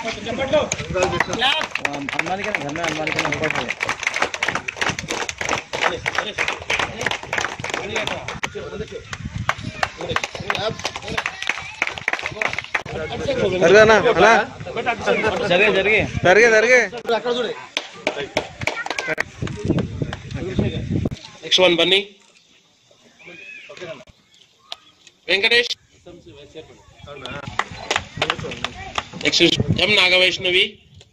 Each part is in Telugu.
अलमारी के ना घर में अलमारी के ना ऊपर है జరగనా అలా జరిగే జరిగే జరిగే జరిగే next one Bunny Venkatesh next M Nagavaishnavi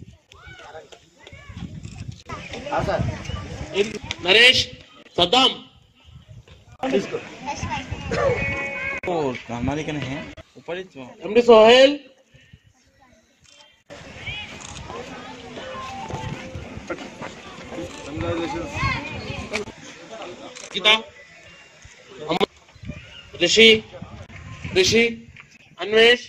Naresh Saddam वो अलमारी के नहीं है ऊपर ही तो- ఎండి సోహెల్ గీతా అమ్మ Rishi Rishi Anvesh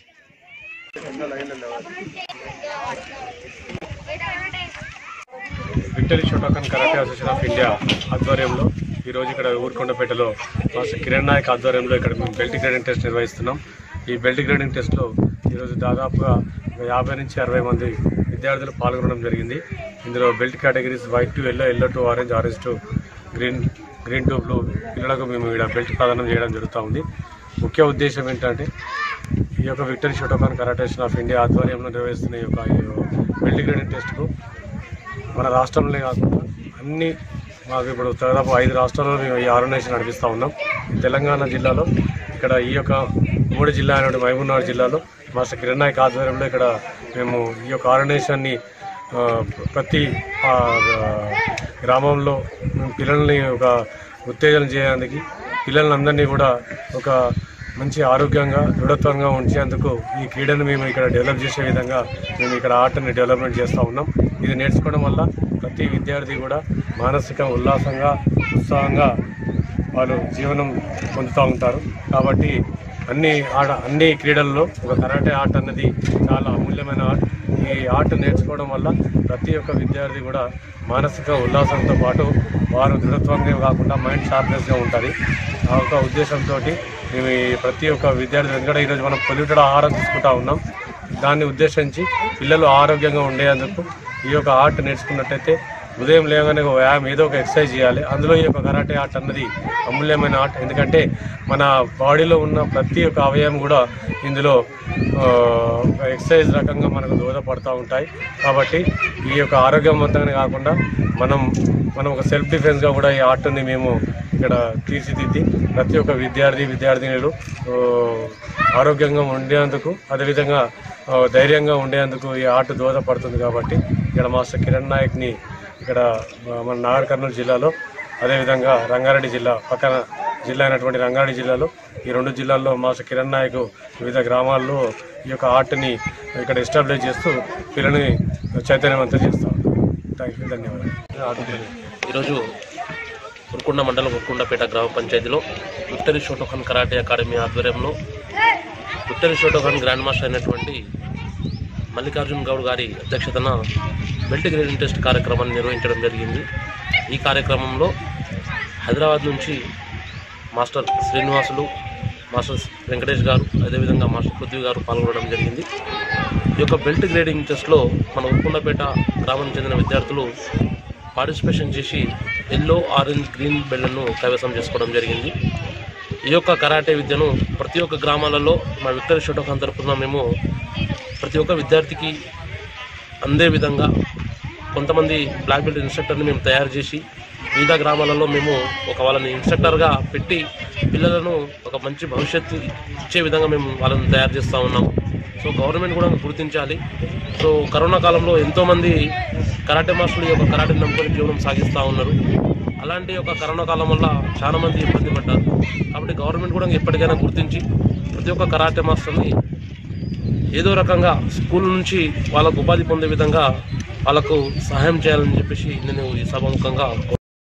victory Shotokan karate association of India ఆధ్వర్యంలో ఈరోజు ఇక్కడ ఊరుకొండపేటలో మాస్టర్ కిరణ్ నాయక్ ఆధ్వర్యంలో ఇక్కడ మేము బెల్ట్ గ్రేడింగ్ టెస్ట్ నిర్వహిస్తున్నాం ఈ బెల్ట్ గ్రేడింగ్ టెస్ట్లో ఈరోజు దాదాపుగా ఒక యాభై నుంచి అరవై మంది విద్యార్థులు పాల్గొనడం జరిగింది ఇందులో belt categories white to yellow yellow to orange orange to green green to blue పిల్లలకు మేము ఇక్కడ బెల్ట్ ప్రదానం చేయడం జరుగుతూ ఉంది ముఖ్య ఉద్దేశం ఏంటంటే ఈ యొక్క victory Shotokan karate association of India ఆధ్వర్యంలో నిర్వహిస్తున్న ఈ యొక్క ఈ బెల్ట్ గ్రేడింగ్ టెస్ట్కు మన రాష్ట్రంలో కాకుండా అన్ని మాకు ఇప్పుడు దాదాపు ఐదు రాష్ట్రాల్లో మేము ఈ ఆర్గనైజేషన్ నడిపిస్తూ ఉన్నాం తెలంగాణ జిల్లాలో ఇక్కడ ఈ యొక్క మూడు జిల్లా అయినటువంటి మహబూబ్నగర్ జిల్లాలో మాస్టర్ కిరణ్ నాయక్ ఆధ్వర్యంలో ఇక్కడ మేము ఈ యొక్క ఆర్గనైజేషన్ని ఆ, ప్రతి ఆ, గ్రామంలో మేము పిల్లల్ని ఒక ఉత్తేజన చేయడానికి పిల్లలందరినీ కూడా ఒక మంచి ఆరోగ్యంగా దృఢత్వంగా ఉంచేందుకు ఈ క్రీడను మేము ఇక్కడ డెవలప్ చేసే విధంగా మేము ఇక్కడ ఆటని డెవలప్మెంట్ చేస్తూ ఉన్నాం ఇది నేర్చుకోవడం వల్ల ప్రతి విద్యార్థి కూడా మానసిక ఉల్లాసంగా ఉత్సాహంగా వాళ్ళు జీవనం పొందుతూ ఉంటారు కాబట్టి అన్ని ఆట అన్ని క్రీడల్లో ఒక కరాటే ఆట అన్నది చాలా అమూల్యమైన ఆట ఈ ఆట నేర్చుకోవడం వల్ల ప్రతి ఒక్క విద్యార్థి కూడా మానసిక ఉల్లాసంతో పాటు వారు దృఢత్వంగా కాకుండా మైండ్ షార్ప్నెస్గా ఉంటుంది ఆ ఒక ఉద్దేశంతో మేము ఈ ప్రతి ఒక్క విద్యార్థి ఎందుకంటే ఈరోజు మనం పొల్యూటెడ్ ఆహారం తీసుకుంటా ఉన్నాం దాన్ని ఉద్దేశించి పిల్లలు ఆరోగ్యంగా ఉండేందుకు ఈ యొక్క ఆర్ట్ నేర్చుకున్నట్టయితే ఉదయం లేవగానే ఒక వ్యాయామం ఏదో ఒక ఎక్సర్సైజ్ చేయాలి అందులో ఈ యొక్క కరాటే ఆర్ట్ అన్నది అమూల్యమైన ఆర్ట్ ఎందుకంటే మన బాడీలో ఉన్న ప్రతి ఒక్క అవయవం కూడా ఇందులో ఆ, ఒక ఎక్సర్సైజ్ రకంగా మనకు దోహదపడుతూ ఉంటాయి కాబట్టి ఈ యొక్క ఆరోగ్యవంతంగానే కాకుండా మనం మనం ఒక సెల్ఫ్ డిఫెన్స్గా కూడా ఈ ఆర్ట్ని మేము ఇక్కడ తీర్చిదిద్ది ప్రతి ఒక్క విద్యార్థి విద్యార్థినులు ఆ, ఆరోగ్యంగా ఉండేందుకు అదేవిధంగా ఆ, ధైర్యంగా ఉండేందుకు ఈ ఆట దోహదపడుతుంది కాబట్టి ఇక్కడ మాస్టర్ కిరణ్ నాయక్ని ఇక్కడ ఆ, మన నాగర్ కర్నూలు జిల్లాలో అదేవిధంగా రంగారెడ్డి జిల్లా పక్కన జిల్లా అయినటువంటి రంగారెడ్డి జిల్లాలో ఈ రెండు జిల్లాల్లో మాస్టర్ కిరణ్ నాయక్ వివిధ గ్రామాల్లో ఈ యొక్క ఆర్ట్ని ఇక్కడ ఎస్టాబ్లిష్ చేస్తూ పిల్లల్ని చైతన్యవంతం చేస్తాం థ్యాంక్ యూ ధన్యవాదాలు ఈరోజు ఉరుకొండ మండలం ఉరుకొండపేట గ్రామ పంచాయతీలో విక్టరీ షోటోఖాన్ కరాటే అకాడమీ ఆధ్వర్యంలో విక్టరీ షోటోఖాన్ గ్రాండ్ మాస్టర్ అయినటువంటి మల్లికార్జున్ గౌడ్ గారి అధ్యక్షతన బెల్ట్ గ్రేడింగ్ టెస్ట్ కార్యక్రమాన్ని నిర్వహించడం జరిగింది ఈ కార్యక్రమంలో హైదరాబాద్ నుంచి మాస్టర్ శ్రీనివాసులు మాస్టర్ వెంకటేష్ గారు అదేవిధంగా మాస్టర్ పృథ్వీ గారు పాల్గొనడం జరిగింది ఈ యొక్క బెల్ట్ గ్రేడింగ్ టెస్ట్లో మన ఉరుకొండపేట గ్రామానికి చెందిన విద్యార్థులు పార్టిసిపేషన్ చేసి ఎల్లో ఆరెంజ్ గ్రీన్ బెల్ట్లను కైవసం చేసుకోవడం జరిగింది ఈ యొక్క కరాటే విద్యను ప్రతి ఒక్క గ్రామాలలో మా విక్టరీ షోటోఖాన్ తరఫున మేము ప్రతి ఒక్క విద్యార్థికి అందే విధంగా కొంతమంది బ్లాక్ బెల్ట్ ఇన్స్ట్రక్టర్ని మేము తయారు చేసి వివిధ గ్రామాలలో మేము ఒక వాళ్ళని ఇన్స్ట్రక్టర్గా పెట్టి పిల్లలను ఒక మంచి భవిష్యత్తు ఇచ్చే విధంగా మేము వాళ్ళని తయారు చేస్తూ ఉన్నాం సో గవర్నమెంట్ కూడా గుర్తించాలి సో కరోనా కాలంలో ఎంతోమంది కరాటే మాస్టర్లు ఈ యొక్క కరాటే నమ్ముకొని జీవనం సాగిస్తూ ఉన్నారు అలాంటి ఒక కరోనా కాలం వల్ల చాలా మంది ఇబ్బంది పడ్డారు కాబట్టి గవర్నమెంట్ కూడా ఎప్పటికైనా గుర్తించి ప్రతి ఒక్క కరాటే మాస్టర్ని ఏదో రకంగా స్కూల్ నుంచి వాళ్ళకు ఉపాధి పొందే విధంగా వాళ్ళకు సహాయం చేయాలని చెప్పేసి నేను ఈ సభాముఖంగా